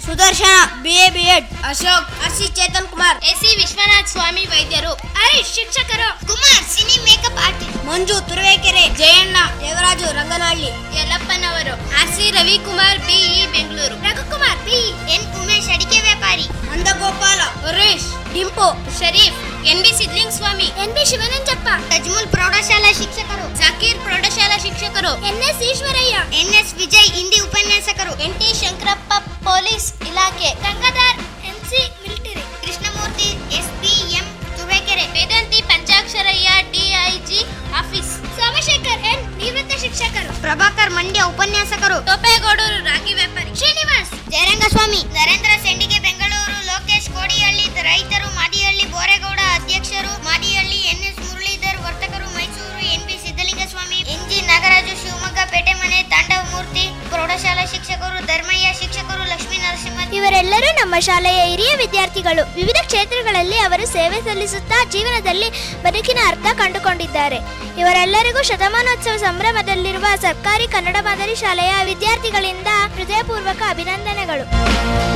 Sudarshan B A B Ed Ashok R C Chetan Kumar AC Vishwanath Swamy ವೈದ್ಯರು ಹರೀಶ್ ಶಿಕ್ಷಕರು Kumar cine makeup artist Manju Turuvekere Jayanna Devaraju Ranganahalli ಯಲ್ಲಪ್ಪನವರು R C Ravikumar BE Bengaluru Raghukumar BE N Umesh ಅಡಿಕೆ ವ್ಯಾಪಾರಿ Nandagopala Harish Dimpu Sharif N B Sidling Swamy N B Shivananjappa Tajmul ಪ್ರೌಢಶಾಲಾ ಶಿಕ್ಷಕರು ಜಾಕೀರ್ ಪ್ರೌಢಶಾಲಾ ಶಿಕ್ಷಕರು N S Eshwaraiah N S Vijay Hindi ಉಪನ್ಯಾಸಕರು ಎನ್ ಟಿ ಶಂಕರಪ್ಪ ಪೊಲೀಸ್ ಇಲಾಖೆ Gangadhar N C military Krishnamurthy S P M Turuvekere ವೇದಾಂತಿ Panchaksharaiah DIG office Somashekar N ನಿವೃತ್ತ ಶಿಕ್ಷಕರು ಪ್ರಭಾಕರ್ ಮಂಡ್ಯ ಉಪನ್ಯಾಸಕರು ಟೋಪೇಗೌಡರು ರಾಗಿ ವ್ಯಾಪಾರಿ ಶ್ರೀನಿವಾಸ್ ಜಯರಂಗಸ್ವಾಮಿ ನರೇಂದ್ರ ಸೆಂಡಿಗೆ ಬೆಂಗಳೂರು ಲೋಕೇಶ್ ಕೋಡಿಹಳ್ಳಿ ರೈತರು ಮಾದಿಹಳ್ಳಿ ಬೋರೇಗೌಡ ಅಧ್ಯಕ್ಷರು ಮಾದಿಹಳ್ಳಿ ಎನ್ ಎಸ್ ಮುರಳೀಧರ್ ವರ್ತಕರು Mysuru N P Siddalingaswamy N G Nagaraju Shivamogga ಪೇಟೆ ಮನೆ ತಾಂಡವ ಮೂರ್ತಿ ಪ್ರೌಢಶಾಲಾ ಶಿಕ್ಷಕರು ಧರ್ಮಯ್ಯ ಶಿಕ್ಷಕರು ಲಕ್ಷ್ಮೀ ನರಸಿಂಹ ಇವರೆಲ್ಲರೂ ನಮ್ಮ ಶಾಲೆಯ ಹಿರಿಯ ವಿದ್ಯಾರ್ಥಿಗಳು ವಿವಿಧ ಕ್ಷೇತ್ರಗಳಲ್ಲಿ ಅವರು ಸೇವೆ ಸಲ್ಲಿಸುತ್ತಾ ಜೀವನದಲ್ಲಿ ಬದುಕಿನ ಅರ್ಥ ಕಂಡುಕೊಂಡಿದ್ದಾರೆ ಇವರೆಲ್ಲರಿಗೂ ಶತಮಾನೋತ್ಸವ ಸಂಭ್ರಮದಲ್ಲಿರುವ ಸರ್ಕಾರಿ ಕನ್ನಡ ಮಾದರಿ ಶಾಲೆಯ ವಿದ್ಯಾರ್ಥಿಗಳಿಂದ ಹೃದಯಪೂರ್ವಕ ಅಭಿನಂದನೆಗಳು